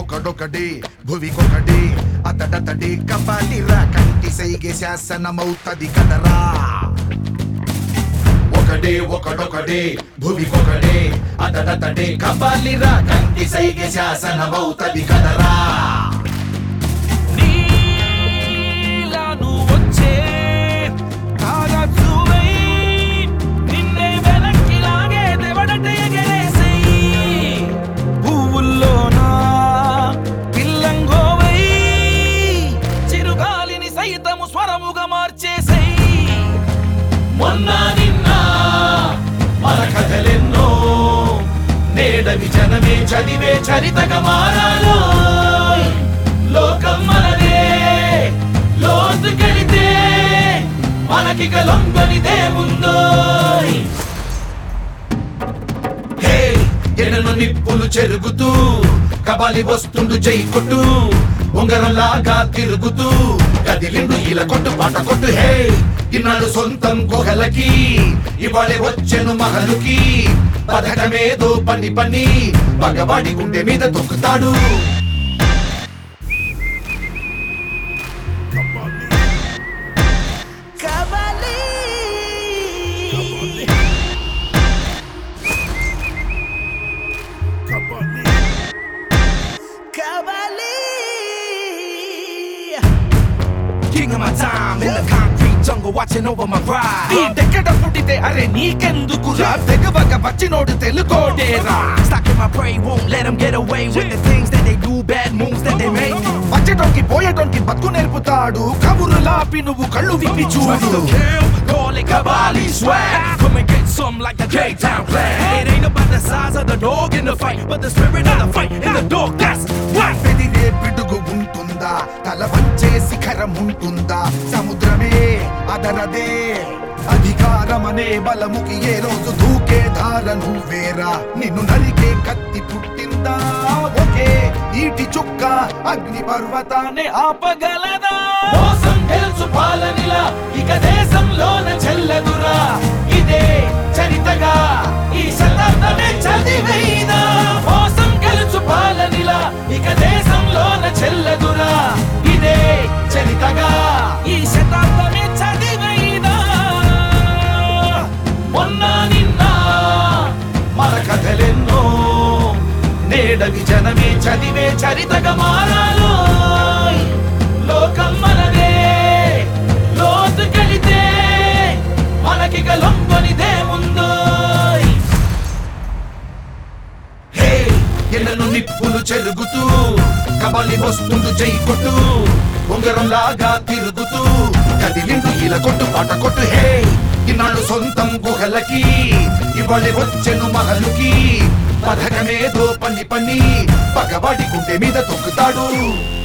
ఒకడొకడే భువికొకడే అతడతడే కపాలిరా కంటి సైగే శాసనమవుతది కదరా ఒకడే ఒకడొకడే భువికొకడే అతడతడే కపాలిరా కంటి సైగే శాసనమవుతది కదరా నీలాను వచ్చే కాగజువై నిన్నే వెనక్కి లాగే దెవడటే ఎగరేసేయి పువ్వుల్లోన పిల్లంగోవై చిరుగాలిని సైతము స్వరముగా మార్చేసేయి మొన్న నిన్న మన కథలెన్నో నేడవి జనమే చదివే చరితగా మారాలో లోకం మనదే లోతుకెళితే మనకిక లొంగనిదేముందో హే ఎనను నిప్పులు చెరుగుతూ కబాలి వస్తుండు జై కొట్టు ఉంగరంలాగా తిరుగుతూ కదిలిండు ఇలా కొట్టు పాట కొట్టు హే ఇన్నాడు సొంతం గుహలకి ఇవాళే వచ్చెను మహలుకి పథకమేదో పని పని పగవాడి గుండె మీద తొక్కుతాడు King of my time in the concrete jungle watching over my ride నీదెక్కడ పుట్టితే అరే నీకెందుకురా తెగవక వచ్చినోడు తెలుగోడేరా Stuck in my prey, won't let them get away with the things that they do, bad moves that they make. వచ్చేటోకి పోయేటోకి బతుకు నేర్పుతాడు కబురులాపి నువ్వు కళ్ళు విప్పి చూడు Kill, call it Kabali swag. Come and get some like the K-Town clan. It ain't about the size of the dog in the fight, but the spirit of the fight in the dog. That's what. పెదిరే పిడుగు ఉంటుందా తల వంచే శిఖరం ఉంటుందా సముద్రమే అదరదే అధికారమనే బలముకి ఏ రోజు దూకే ధార నువ్వేరా నిన్ను నరికే కత్తి పుట్టిందా ఒకే ఈటి చుక్క అగ్ని పర్వతాన్ని ఆపగలదా మోసం గెలుచు పాలనిలా ఇక దేశంలోన చెల్లదురా ఇదే చరితగా ఈ శతాబ్దమే చదివైనా మోసం గెలుచు పాలనిలా ఇక దేశంలోన చెల్లదురా ఇదే చరితగా ఈ శతాబ్దమే చదివైనా మొన్న నిన్న మన కథలెన్నో నేడవి జనమే చదివే చరితగా మారాలో లోకం మనదే లోతుకెళితే మనకిక లొంగనిదేముందో హే ఎన్నను నిప్పులు చెరుగుతూ కబలి వస్తుండు జై కొట్టు ఉంగరం లాగా తిరుగుతూ కదిలిండు ఇలా కొట్టు పాట కొట్టు హే ఇన్నాళ్ళు సొంతం గుహలకి ఇవాళ వచ్చెను మహలుకి పథకమేదో పని పని పగవాడి గుండె మీద తొక్కుతాడు